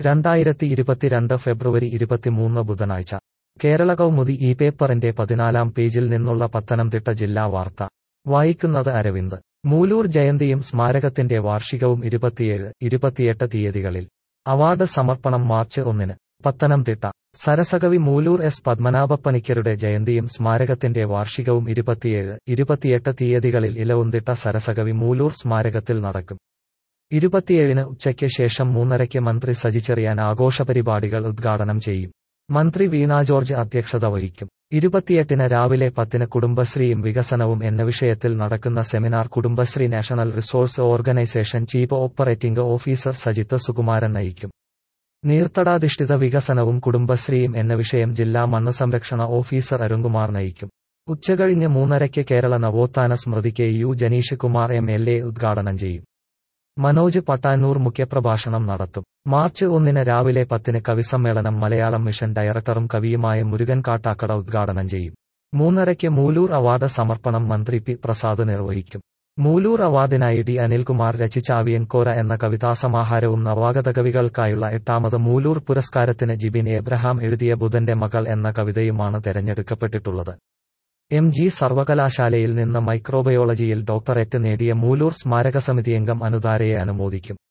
രണ്ടായിരത്തി ഇരുപത്തിരണ്ട് ഫെബ്രുവരി ഇരുപത്തിമൂന്ന് ബുധനാഴ്ച കേരള കൗമുദി ഈ പേപ്പറിന്റെ പതിനാലാം പേജിൽ നിന്നുള്ള പത്തനംതിട്ട ജില്ലാ വാർത്ത വായിക്കുന്നത് അരവിന്ദ് മൂലൂർ ജയന്തിയും സ്മാരകത്തിന്റെ വാർഷികവും ഇരുപത്തിയേഴ് ഇരുപത്തിയെട്ട് തീയതികളിൽ അവാർഡ് സമർപ്പണം മാർച്ച് ഒന്നിന് പത്തനംതിട്ട സരസകവി മൂലൂർ എസ് പത്മനാഭപ്പണിക്കരുടെ ജയന്തിയും സ്മാരകത്തിന്റെ വാർഷികവും ഇരുപത്തിയേഴ് ഇരുപത്തിയെട്ട് തീയതികളിൽ ഇലവുന്തിട്ട സരസകവി മൂലൂർ സ്മാരകത്തിൽ നടക്കും ഇരുപത്തിയേഴിന് ഉച്ചയ്ക്ക് ശേഷം മൂന്നരയ്ക്ക് മന്ത്രി സജി ചെറിയാൻ ആഘോഷപരിപാടികൾ ഉദ്ഘാടനം ചെയ്യും മന്ത്രി വീണ ജോർജ് അധ്യക്ഷത വഹിക്കും ഇരുപത്തിയെട്ടിന് രാവിലെ പത്തിന് കുടുംബശ്രീയും വികസനവും എന്ന വിഷയത്തിൽ നടക്കുന്ന seminar Kudumbashree national resource organisation chief operating officer Sajith Sukumaran നയിക്കും നീർത്തടാധിഷ്ഠിത വികസനവും കുടുംബശ്രീയും എന്ന വിഷയം ജില്ലാ മണ്ണ് സംരക്ഷണ ഓഫീസർ അരുൺകുമാർ നയിക്കും ഉച്ചകഴിഞ്ഞ് മൂന്നരയ്ക്ക് കേരള നവോത്ഥാന സ്മൃതി K U Janeesh Kumar M L A ഉദ്ഘാടനം ചെയ്യും മനോജ് പട്ടാനൂർ മുഖ്യപ്രഭാഷണം നടത്തും മാർച്ച് ഒന്നിന് രാവിലെ പത്തിന് കവിസമ്മേളനം മലയാളം മിഷൻ ഡയറക്ടറും കവിയുമായ മുരുകൻ കാട്ടാക്കട ഉദ്ഘാടനം ചെയ്യും മൂന്നരയ്ക്ക് മൂലൂർ അവാർഡ് സമർപ്പണം മന്ത്രി പി പ്രസാദ് നിർവഹിക്കും മൂലൂർ അവാർഡിനായി ഡി അനിൽകുമാർ രചിച്ച അവിയൻകോര എന്ന കവിതാസമാഹാരവും നവാഗത കവികൾക്കായുള്ള എട്ടാമത് മൂലൂർ പുരസ്കാരത്തിന് ജിബിൻ എബ്രഹാം എഴുതിയ ബുധന്റെ മകൾ എന്ന കവിതയുമാണ് തെരഞ്ഞെടുക്കപ്പെട്ടിട്ടുള്ളത് എം ജി സർവകലാശാലയിൽ നിന്ന് മൈക്രോബയോളജിയിൽ ഡോക്ടറേറ്റ് നേടിയ മൂലൂർ സ്മാരക സമിതിയംഗം അനുതാരയെ അനുമോദിക്കും